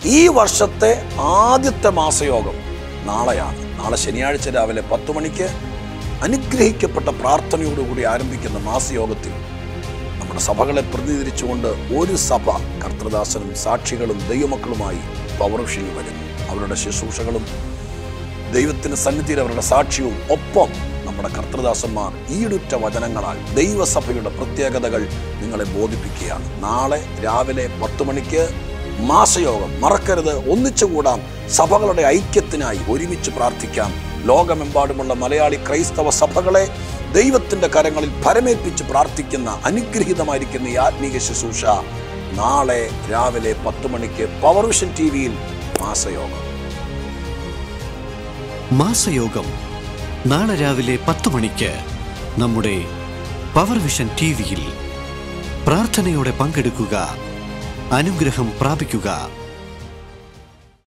ഈ വർഷത്തെ ആദ്യത്തെ മാസയോഗം നാളെയാണ് നാളെ ശനിയാഴ്ച രാവിലെ പത്ത് മണിക്ക് അനുഗ്രഹിക്കപ്പെട്ട പ്രാർത്ഥനയോടുകൂടി ആരംഭിക്കുന്ന മാസയോഗത്തിൽ നമ്മുടെ സഭകളെ പ്രതിനിധീകരിച്ചുകൊണ്ട് ഒരു സഭ കർത്തൃദാസനും സാക്ഷികളും ദൈവമക്കളുമായി പൗർഷിയിൽ വരുന്നു അവരുടെ ശുശ്രൂഷകളും ദൈവത്തിന് സന്നിധിയിൽ അവരുടെ സാക്ഷ്യവും ഒപ്പം നമ്മുടെ കർത്തൃദാസന്മാർ ഈടുറ്റ വചനങ്ങളാൽ ദൈവസഭയുടെ പ്രത്യേകതകൾ നിങ്ങളെ ബോധിപ്പിക്കുകയാണ് നാളെ രാവിലെ പത്ത് മണിക്ക് മാസയോഗം മറക്കരുത് ഒന്നിച്ചുകൂടാം സഭകളുടെ ഐക്യത്തിനായി ഒരുമിച്ച് പ്രാർത്ഥിക്കാം ലോകമെമ്പാടുമുള്ള മലയാളി ക്രൈസ്തവ സഭകളെ ദൈവത്തിന്റെ കരങ്ങളിൽ ഭരമേൽപ്പിച്ച് പ്രാർത്ഥിക്കുന്ന അനുഗ്രഹീതമായിരിക്കുന്ന ഈ ആത്മീക ശുശ്രൂഷ നാളെ രാവിലെ പത്ത് മണിക്ക് പവർവിഷൻ ടി വിയിൽ മാസയോഗം മാസയോഗം നാളെ രാവിലെ പത്ത് മണിക്ക് നമ്മുടെ പവർ വിഷൻ ടി വിയിൽ പ്രാർത്ഥനയോടെ പങ്കെടുക്കുക അനുഗ്രഹം പ്രാപിക്കുക